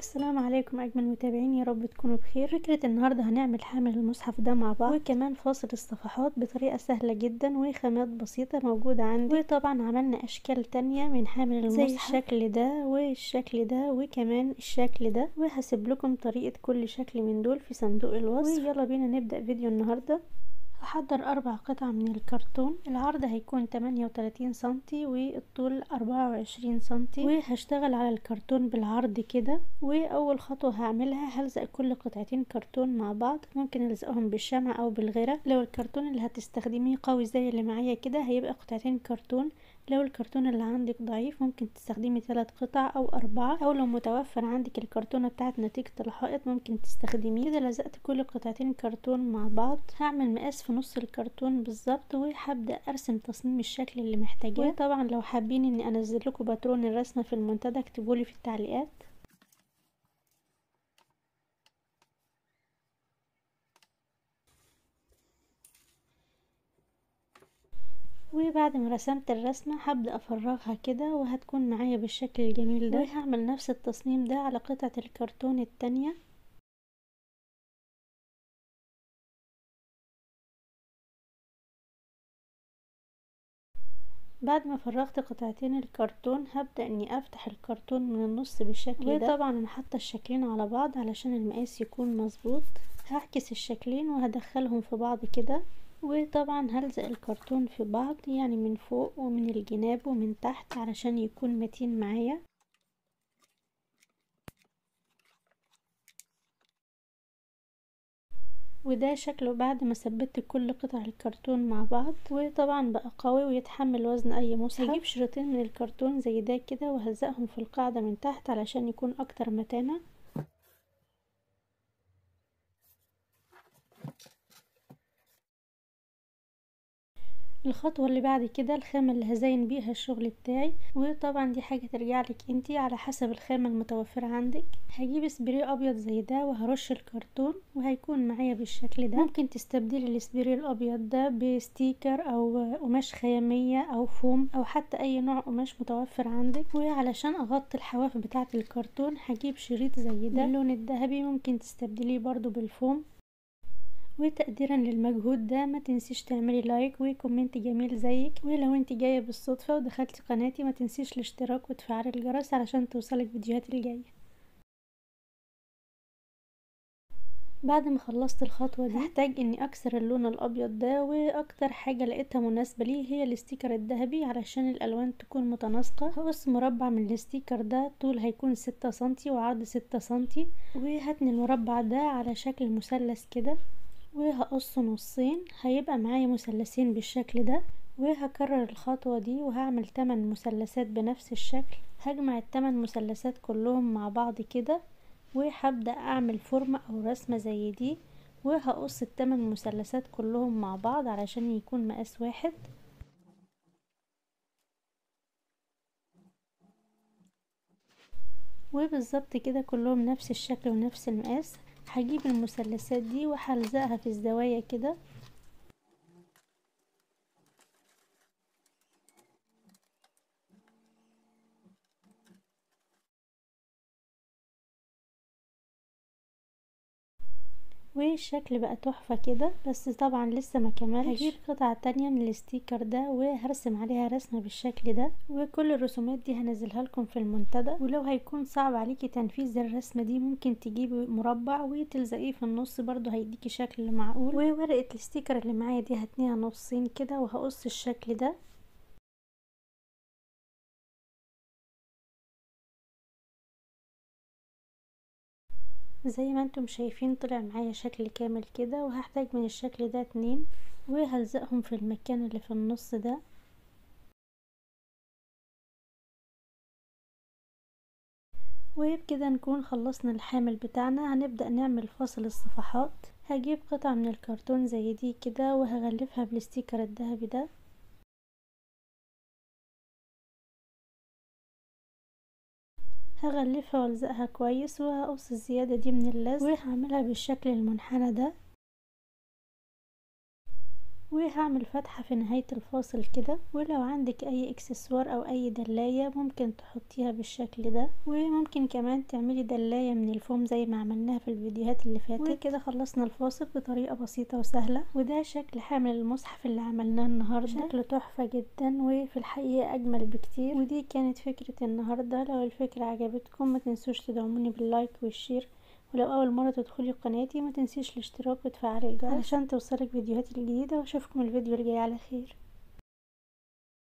السلام عليكم اجمل متابعين يا رب تكونوا بخير فكرة النهاردة هنعمل حامل المصحف ده مع بعض وكمان فاصل الصفحات بطريقة سهلة جدا وخامات بسيطة موجودة عندي وطبعا عملنا اشكال تانية من حامل المصحف زي الشكل ده والشكل ده وكمان الشكل ده وهسيب لكم طريقة كل شكل من دول في صندوق الوصف ويلا بينا نبدأ فيديو النهاردة هحضر اربع قطع من الكرتون العرض هيكون 38 سنتي والطول 24 سنتي وهشتغل على الكرتون بالعرض كده واول خطوة هعملها هلزق كل قطعتين كرتون مع بعض ممكن الزقهم بالشمع او بالغيرة لو الكرتون اللي هتستخدميه قوي زي اللي معايا كده هيبقى قطعتين كرتون لو الكرتون اللي عندك ضعيف ممكن تستخدمي ثلاث قطع او اربعة او لو متوفر عندك الكرتونة بتاعت نتيجة الحائط ممكن تستخدميه كده لزقت كل قطعتين كرتون مع بعض هعمل مقاس في نص الكرتون بالظبط وهبدأ ارسم تصميم الشكل اللي محتاجاه وطبعا لو حابين اني انزل لكم باترون الرسمة في المنتدى اكتبولي في التعليقات وبعد ما رسمت الرسمة هبدأ افرغها كده وهتكون معايا بالشكل الجميل ده وهعمل نفس التصميم ده على قطعة الكرتون التانية بعد ما فرغت قطعتين الكرتون هبدأ اني افتح الكرتون من النص بالشكل ده وطبعا انا حاطه الشكلين على بعض علشان المقاس يكون مظبوط هعكس الشكلين وهدخلهم في بعض كده وطبعا هلزق الكرتون في بعض يعني من فوق ومن الجناب ومن تحت علشان يكون متين معايا وده شكله بعد ما ثبت كل قطع الكرتون مع بعض وطبعا بقى قوي ويتحمل وزن اي مصحف هجيب شريطين من الكرتون زي ده كده وهلزقهم في القاعدة من تحت علشان يكون اكتر متانة الخطوة اللي بعد كده الخامة اللي هزين بيها الشغل بتاعي وطبعا دي حاجة ترجع لك انتي على حسب الخامة المتوفرة عندك هجيب سبراي ابيض زي ده وهرش الكرتون وهيكون معايا بالشكل ده ممكن تستبدلي السبراي الابيض ده بستيكر او قماش خيامية او فوم او حتى اي نوع قماش متوفر عندك وعلشان اغطي الحواف بتاعة الكرتون هجيب شريط زي ده باللون الذهبي ممكن تستبدليه برضو بالفوم وتقديرا للمجهود ده ما تنسيش تعملي لايك وكومنت جميل زيك ولو انت جايه بالصدفه ودخلتي قناتي ما تنسيش الاشتراك وتفعلي الجرس علشان توصلك فيديوهاتي الجايه بعد ما خلصت الخطوه دي هحتاج اني اكسر اللون الابيض ده واكتر حاجه لقيتها مناسبه ليه هي الاستيكر الذهبي علشان الالوان تكون متناسقه هقص مربع من الاستيكر ده طول هيكون ستة سنتي وعرض ستة سنتي وهتني المربع ده على شكل مثلث كده وهقصه نصين هيبقى معايا مثلثين بالشكل ده وهكرر الخطوة دي وهعمل 8 مثلثات بنفس الشكل هجمع التمن مثلثات كلهم مع بعض كده وهبدأ اعمل فورمة او رسمة زي دي وهقص التمن مثلثات كلهم مع بعض علشان يكون مقاس واحد وبالظبط كده كلهم نفس الشكل ونفس المقاس هجيب المثلثات دي وهلزقها في الزوايا كده والشكل بقى تحفة كده بس طبعا لسه ما كملش هجيب قطعة تانية من الستيكر ده وهرسم عليها رسمة بالشكل ده وكل الرسومات دي هنزلها لكم في المنتدى ولو هيكون صعب عليكي تنفيذ الرسمة دي ممكن تجيبي مربع وتلزقيه في النص برضو هيديكي شكل معقول وورقة الستيكر اللي معايا دي هتنيها نصين كده وهقص الشكل ده زي ما انتم شايفين طلع معايا شكل كامل كده وهحتاج من الشكل ده اتنين وهلزقهم في المكان اللي في النص ده وبكده نكون خلصنا الحامل بتاعنا هنبدأ نعمل فاصل الصفحات هجيب قطعة من الكرتون زي دي كده وهغلفها بالستيكر الذهبي ده هغلفها والزقها كويس وهقص الزيادة دي من اللزق وهعملها بالشكل المنحنى ده وهعمل فتحة في نهاية الفاصل كده ولو عندك اي اكسسوار او اي دلاية ممكن تحطيها بالشكل ده وممكن كمان تعملي دلاية من الفوم زي ما عملناها في الفيديوهات اللي فاتت وكده خلصنا الفاصل بطريقة بسيطة وسهلة وده شكل حامل المصحف اللي عملناه النهاردة شكله تحفة جدا وفي الحقيقة اجمل بكتير ودي كانت فكرة النهاردة لو الفكرة عجبتكم ما تنسوش تدعموني باللايك والشير ولو اول مره تدخلي قناتي ما تنسيش الاشتراك وتفعلي الجرس علشان توصلك فيديوهاتي الجديده واشوفكم الفيديو الجاي على خير